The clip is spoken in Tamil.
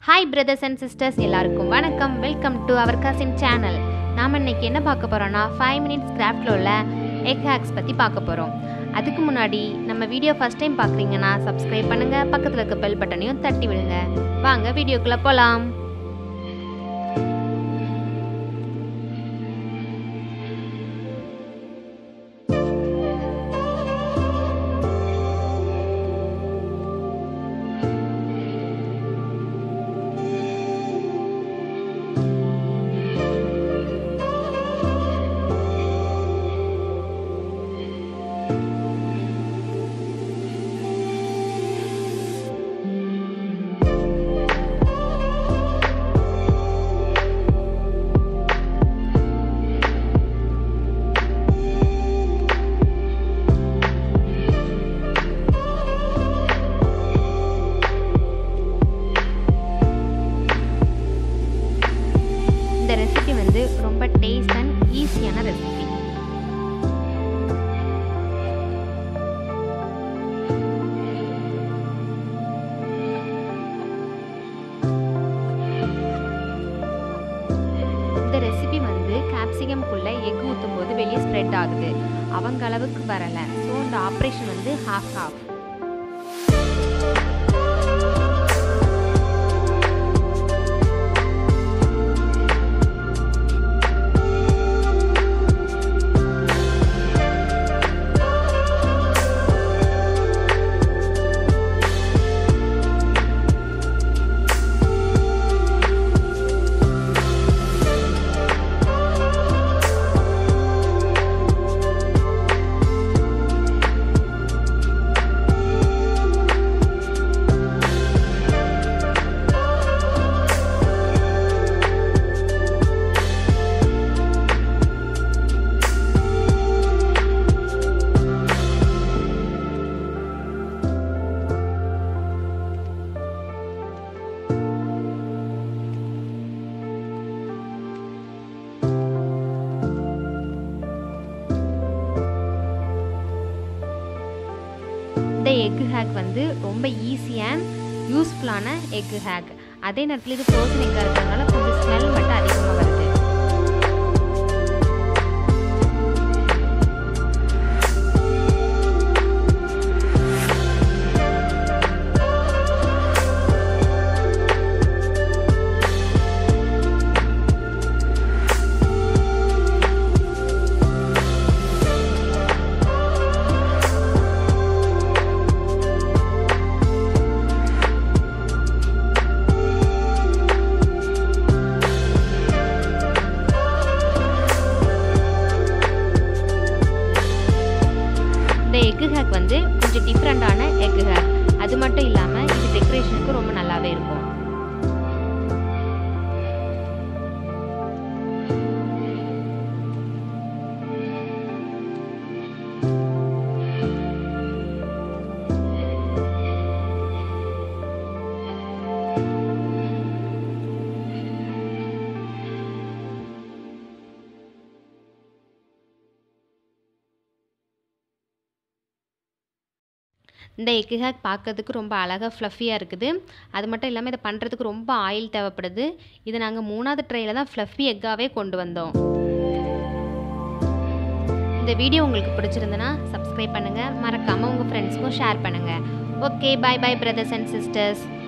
ஹாய் பிரதர்ஸ் அண்ட் சிஸ்டர்ஸ் எல்லாருக்கும் வணக்கம் welcome to our cousin channel நாம் இன்னைக்கு என்ன பார்க்க போகிறோன்னா ஃபைவ் மினிட்ஸ் கிராஃப்டில் உள்ள எக் ஹேக்ஸ் பற்றி பார்க்க போகிறோம் அதுக்கு முன்னாடி நம்ம வீடியோ ஃபஸ்ட் டைம் பார்க்குறீங்கன்னா சப்ஸ்கிரைப் பண்ணுங்கள் பக்கத்தில் இருக்க பெல் பட்டனையும் தட்டி விடுங்க வாங்க வீடியோக்குள்ளே போகலாம் இந்த ரெசிபி வந்து ரொம்ப டேஸ்ட் அண்ட் ஈஸியான ரெசிபி இந்த ரெசிபி வந்து கேப்சிகம்குள்ளே எக் ஊற்றும் போது வெளியே ஸ்ப்ரெட் ஆகுது அவங்க அளவுக்கு வரலை ஸோ இந்த ஆப்ரேஷன் வந்து ஹாஃப் ஹாஃப் இந்த எக் ஹேக் வந்து ரொம்ப ஈஸி அண்ட் யூஸ்ஃபுல்லான எக் ஹேக் அதே நேரத்தில் இது ஃப்ரோசன் எக்காக இருக்கிறதுனால கொஞ்சம் ஸ்மெல் மட்டும் அதிகமாக வருது இந்த எக்கு ஹேக் வந்து கொஞ்சம் டிஃப்ரெண்ட்டான எக்கு ஹேக் அது மட்டும் இல்லாமல் இது டெக்கரேஷனுக்கு ரொம்ப நல்லாவே இருக்கும் இந்த எக்கு ஹேக் பார்க்கறதுக்கு ரொம்ப அழகாக ஃப்ளஃபியாக இருக்குது அது மட்டும் இல்லாமல் இதை பண்ணுறதுக்கு ரொம்ப ஆயில் தேவைப்படுது இதை நாங்கள் மூணாவது ட்ரையில் தான் ஃப்ளஃபி எக்காகவே கொண்டு வந்தோம் இந்த வீடியோ உங்களுக்கு பிடிச்சிருந்தனா சப்ஸ்கிரைப் பண்ணுங்கள் மறக்காமல் உங்கள் ஃப்ரெண்ட்ஸுக்கும் ஷேர் பண்ணுங்கள் okay bye bye brothers and sisters